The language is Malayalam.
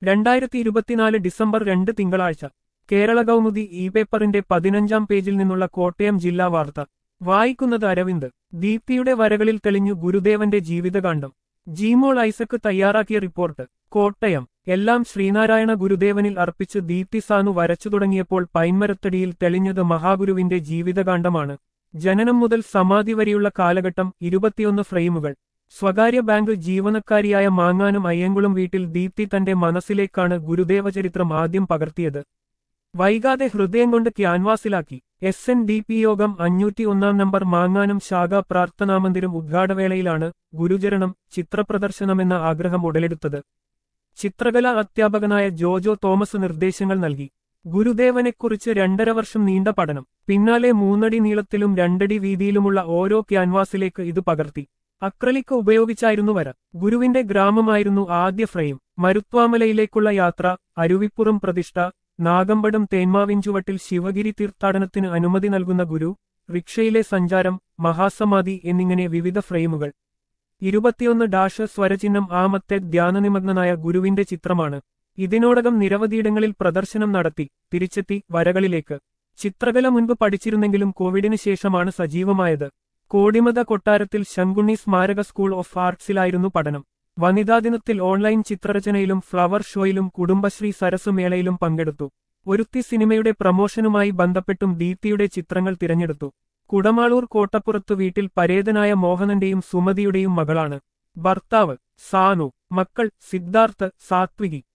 രണ്ടായിരത്തി ഇരുപത്തിനാല് ഡിസംബർ രണ്ട് തിങ്കളാഴ്ച കേരള കൗമുദി ഇ പേപ്പറിന്റെ പതിനഞ്ചാം പേജിൽ നിന്നുള്ള കോട്ടയം ജില്ലാ വാർത്ത വായിക്കുന്നത് അരവിന്ദ് ദീപ്തിയുടെ വരകളിൽ തെളിഞ്ഞു ഗുരുദേവന്റെ ജീവിതകാന്ഡം ജീമോൾ ഐസക്ക് തയ്യാറാക്കിയ റിപ്പോർട്ട് കോട്ടയം എല്ലാം ശ്രീനാരായണ ഗുരുദേവനിൽ അർപ്പിച്ച് ദീപ്തി സാനു വരച്ചു തുടങ്ങിയപ്പോൾ പൈൻമരത്തടിയിൽ തെളിഞ്ഞത് മഹാഗുരുവിന്റെ ജീവിതകാന്ഡമാണ് ജനനം മുതൽ സമാധി വരെയുള്ള കാലഘട്ടം ഇരുപത്തിയൊന്ന് ഫ്രെയിമുകൾ സ്വകാര്യ ബാങ്ക് ജീവനക്കാരിയായ മാങ്ങാനും അയ്യങ്കുളം വീട്ടിൽ ദീപ്തി തന്റെ മനസ്സിലേക്കാണ് ഗുരുദേവചരിത്രം ആദ്യം പകർത്തിയത് വൈകാതെ ഹൃദയം കൊണ്ട് ക്യാൻവാസിലാക്കി എസ് എൻ ഡി പി യോഗം അഞ്ഞൂറ്റി ഒന്നാം നമ്പർ മാങ്ങാനം ശാഖ പ്രാർത്ഥനാമന്ദിരം ഉദ്ഘാടവേളയിലാണ് ഗുരുചരണം ചിത്രപ്രദർശനമെന്ന ആഗ്രഹം ഉടലെടുത്തത് ചിത്രകലാ അധ്യാപകനായ ജോജോ തോമസ് നിർദ്ദേശങ്ങൾ നൽകി ഗുരുദേവനെക്കുറിച്ച് രണ്ടര വർഷം നീണ്ട പഠനം പിന്നാലെ മൂന്നടി നീളത്തിലും രണ്ടടി വീതിയിലുമുള്ള ഓരോ ക്യാൻവാസിലേക്ക് ഇത് പകർത്തി അക്രലിക്ക് ഉപയോഗിച്ചായിരുന്നു വര ഗുരുവിന്റെ ഗ്രാമമായിരുന്നു ആദ്യ ഫ്രെയിം മരുത്വാമലയിലേക്കുള്ള യാത്ര അരുവിപ്പുറം പ്രതിഷ്ഠ നാഗമ്പടം തേന്മാവിൻചുവട്ടിൽ ശിവഗിരി തീർത്ഥാടനത്തിന് അനുമതി നൽകുന്ന ഗുരു റിക്ഷയിലെ സഞ്ചാരം മഹാസമാധി എന്നിങ്ങനെ വിവിധ ഫ്രെയിമുകൾ ഇരുപത്തിയൊന്ന് ഡാഷ് സ്വരചിഹ്നം ആമത്തെ ധ്യാനനിമഗ്നനായ ഗുരുവിന്റെ ചിത്രമാണ് ഇതിനോടകം നിരവധിയിടങ്ങളിൽ പ്രദർശനം നടത്തി തിരിച്ചെത്തി വരകളിലേക്ക് ചിത്രകല മുൻപ് പഠിച്ചിരുന്നെങ്കിലും കോവിഡിന് ശേഷമാണ് സജീവമായത് കോടിമത കൊട്ടാരത്തിൽ ശങ്കുണ്ണി സ്മാരക സ്കൂൾ ഓഫ് ആർട്സിലായിരുന്നു പഠനം വനിതാ ദിനത്തിൽ ഓൺലൈൻ ചിത്രരചനയിലും ഫ്ലവർ ഷോയിലും കുടുംബശ്രീ സരസ് മേളയിലും പങ്കെടുത്തു ഒരുത്തി സിനിമയുടെ പ്രമോഷനുമായി ബന്ധപ്പെട്ടും ദീപ്തിയുടെ ചിത്രങ്ങൾ തിരഞ്ഞെടുത്തു കുടമാളൂർ കോട്ടപ്പുറത്തു വീട്ടിൽ പരേതനായ മോഹനന്റെയും സുമതിയുടെയും മകളാണ് ഭർത്താവ് സാനു മക്കൾ സിദ്ധാർത്ഥ് സാത്വികി